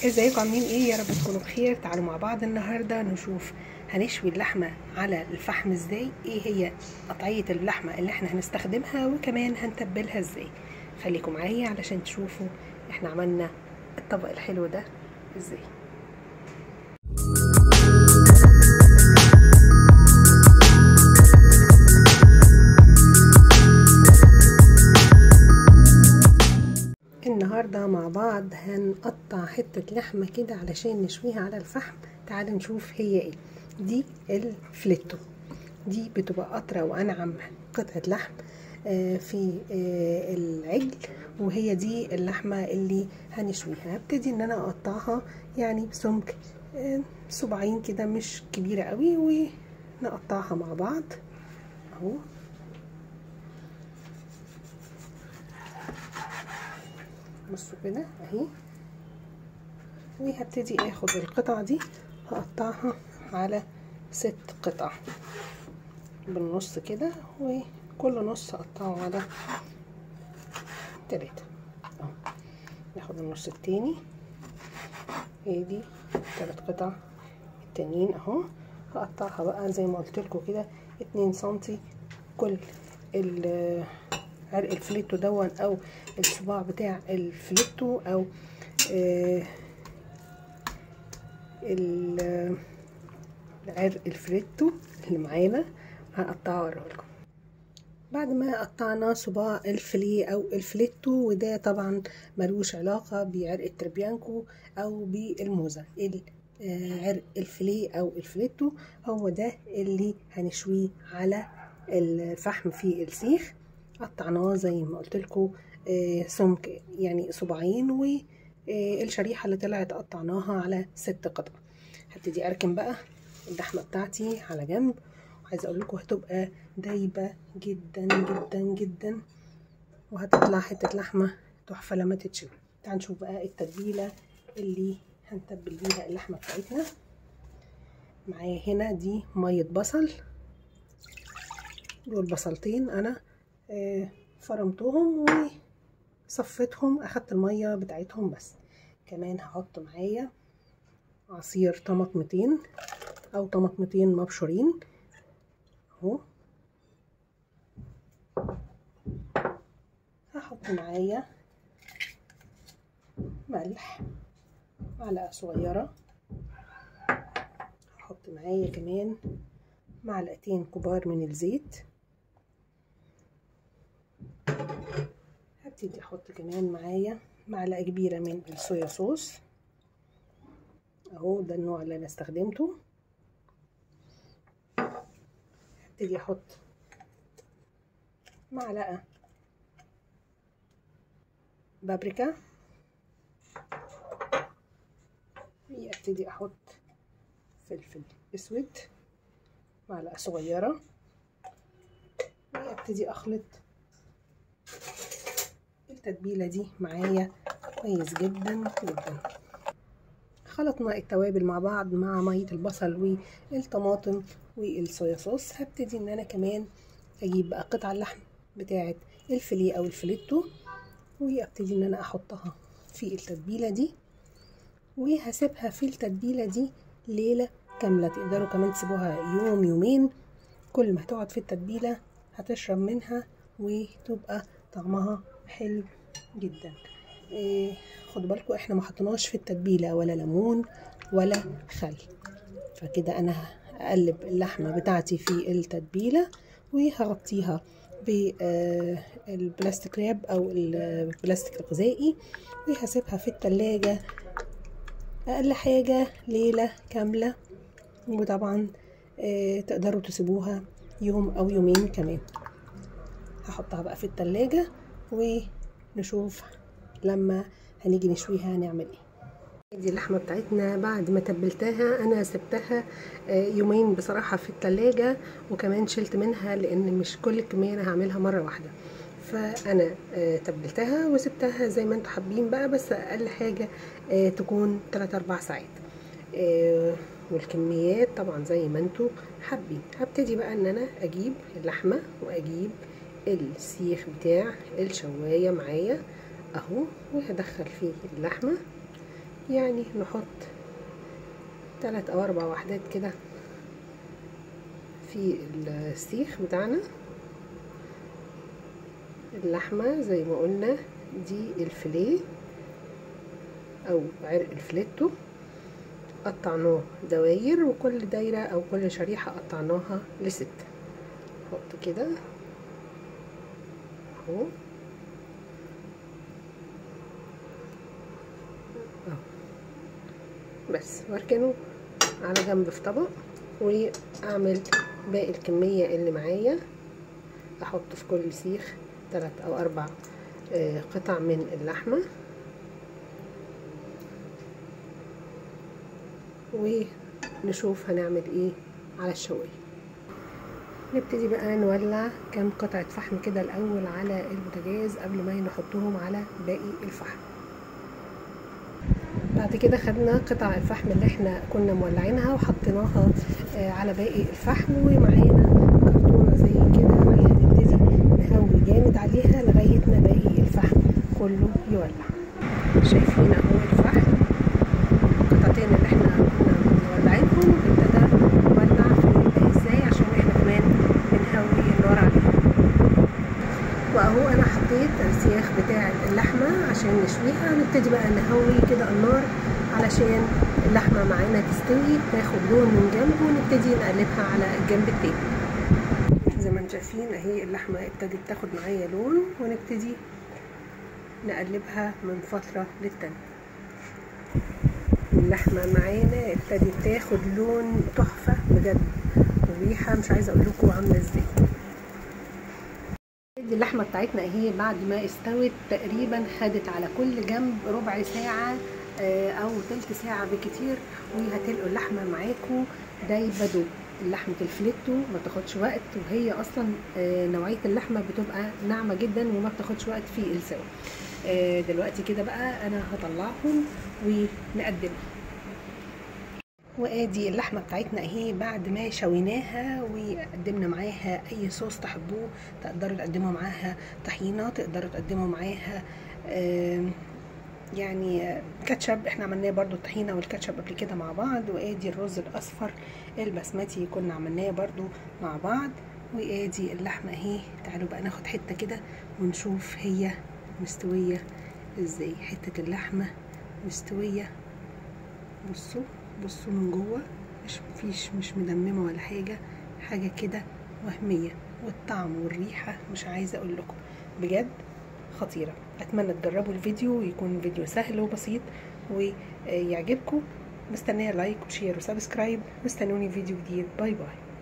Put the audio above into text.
ازيكم عاملين ايه يا رب تكونوا بخير تعالوا مع بعض النهارده نشوف هنشوي اللحمه على الفحم ازاي ايه هي قطعيه اللحمه اللي احنا هنستخدمها وكمان هنتبلها ازاي خليكم معايا علشان تشوفوا احنا عملنا الطبق الحلو ده ازاي النهارده مع بعض هنقطع حته لحمه كده علشان نشويها على الفحم تعالوا نشوف هي ايه دي الفليتو دي بتبقى قطره وانعم قطعه لحم في العجل وهي دي اللحمه اللي هنشويها هبتدي ان انا اقطعها يعني بسمك صباعين كده مش كبيره قوي ونقطعها مع بعض اهو بصوا كده اهي وهبتدي اخد القطعة دي هقطعها على ست قطع بالنص كده وكل نص اقطعه على تلاتة اهو ناخد النص التاني هي دي تلات قطع التانيين اهو هقطعها بقى زي ما قلت لكم كده اتنين سنتي كل عرق الفليتو دون او الصباع بتاع الفليتو او آه عرق الفليتو اللي معانا هقطعه اوريهولكم بعد ما قطعنا صباع الفلي او الفليتو وده طبعا ملوش علاقة بعرق التربيانكو او بالموزة عرق الفلي او الفليتو هو ده اللي هنشويه على الفحم في السيخ قطعناه زي ما قلت لكم سمك يعني صباعين والشريحه اللي طلعت قطعناها على ست قطع هبتدي اركن بقى اللحمه بتاعتي على جنب وعايزه اقول لكم هتبقى دايبه جدا جدا جدا وهتطلع حته لحمه تحفه لما تتشوي تعال نشوف بقى التتبيله اللي هنتبل بيها اللحمه بتاعتنا معايا هنا دي ميه بصل دول بصلتين انا فرمتهم وصفتهم اخدت المية بتاعتهم بس كمان هحط معايا عصير طماطمتين او طماطمتين مبشورين اهو هحط معايا ملح معلقة صغيرة هحط معايا كمان معلقتين كبار من الزيت هبتدي احط كمان معايا معلقه كبيره من الصويا صوص اهو ده النوع اللي انا استخدمته هبتدي احط معلقه بابريكا وابتدي احط فلفل اسود معلقه صغيره وابتدي اخلط التتبيلة دي معايا كويس جدا جدا خلطنا التوابل مع بعض مع مية البصل والطماطم والصويا صوص هبتدي ان انا كمان اجيب بقى قطع اللحم بتاعة الفيليه او الفليتو وابتدي ان انا احطها في التتبيلة دي وهسيبها في التتبيلة دي ليلة كاملة تقدروا كمان تسيبوها يوم يومين كل ما هتقعد في التتبيلة هتشرب منها وتبقى طعمها حلو جدا إيه خدوا بالكم احنا ما حطيناش في التتبيله ولا ليمون ولا خل فكده انا هقلب اللحمه بتاعتي في التتبيله وهغطيها بالبلاستيك راب او البلاستيك الغذائي وهسيبها في التلاجة اقل حاجة ليلة كاملة وطبعا إيه تقدروا تسيبوها يوم او يومين كمان هحطها بقى في التلاجة ونشوف لما هنيجي نشويها هنعمل ايه دي اللحمه بتاعتنا بعد ما تبلتها انا سبتها يومين بصراحه في التلاجة وكمان شلت منها لان مش كل الكميه انا هعملها مره واحده فانا تبلتها وسبتها زي ما انتم حابين بقى بس اقل حاجه تكون 3 4 ساعات والكميات طبعا زي ما انتم حابين هبتدي بقى ان انا اجيب اللحمه واجيب السيخ بتاع الشوايه معايا اهو وهدخل فيه اللحمه يعني نحط تلات او اربع وحدات كده في السيخ بتاعنا اللحمة زي ما قلنا دي الفيليه او عرق الفليتو قطعناه دواير وكل دايرة او كل شريحة قطعناها لست نحط كده اهو بس واركنه على جنب في طبق واعمل باقي الكمية اللي معايا احط في كل سيخ تلات او اربع قطع من اللحمة ونشوف هنعمل ايه على الشوايه نبتدي بقى نولع كام قطعة فحم كده الأول على البوتاجاز قبل ما نحطهم على باقي الفحم بعد كده خدنا قطع الفحم اللي احنا كنا مولعينها وحطيناها على باقي الفحم ومعانا كرتونة زي كده وهنبتدي نهوي جامد عليها لغاية ما باقي الفحم كله يولع شايفين اهو الفحم القطعتين اللي احنا كنا مولعينهم ابتدى يولع في ازاي عشان احنا كمان بنهوي النار عليه واهو انا حطيت السياخ بتاع اللحمه عشان نشويها نبتدي بقى نهوي كده النار علشان اللحمه معانا تستوي تاخد لون من جنب ونبتدي نقلبها على الجنب التاني زي ما انتم شايفين اهي اللحمه ابتدت تاخد معايا لون ونبتدي نقلبها من فتره للتانيه اللحمه معانا ابتدت تاخد لون تحفه بجد والريحه مش عايزه اقول لكم عامله ازاي دي اللحمه بتاعتنا اهي بعد ما استوت تقريبا خدت على كل جنب ربع ساعه او تلت ساعه بكتير وهتلقوا اللحمه معاكم دايبه دوب لحمه الفليتو ما بتاخدش وقت وهي اصلا نوعيه اللحمه بتبقى ناعمه جدا وما بتاخدش وقت في السوا دلوقتي كده بقى انا هطلعهم ونقدمهم وادي اللحمه بتاعتنا اهي بعد ما شويناها وقدمنا معاها اي صوص تحبوه تقدروا تقدموا معاها طحينه تقدروا تقدموا معاها يعني كاتشب احنا عملناه برضو الطحينه والكاتشب قبل كده مع بعض وادي الرز الاصفر البسمتي كنا عملناه برضو مع بعض وادي اللحمه اهي تعالوا بقى ناخد حته كده ونشوف هي مستويه ازاي حته اللحمه مستويه بصوا بصوا من جوه مش مفيش مش مدممه ولا حاجه حاجه كده وهميه والطعم والريحه مش عايزه اقول لكم بجد خطيره اتمنى تجربوا الفيديو ويكون فيديو سهل وبسيط ويعجبكم مستنيه لايك وشير وسبسكرايب واستنوني فيديو جديد باي باي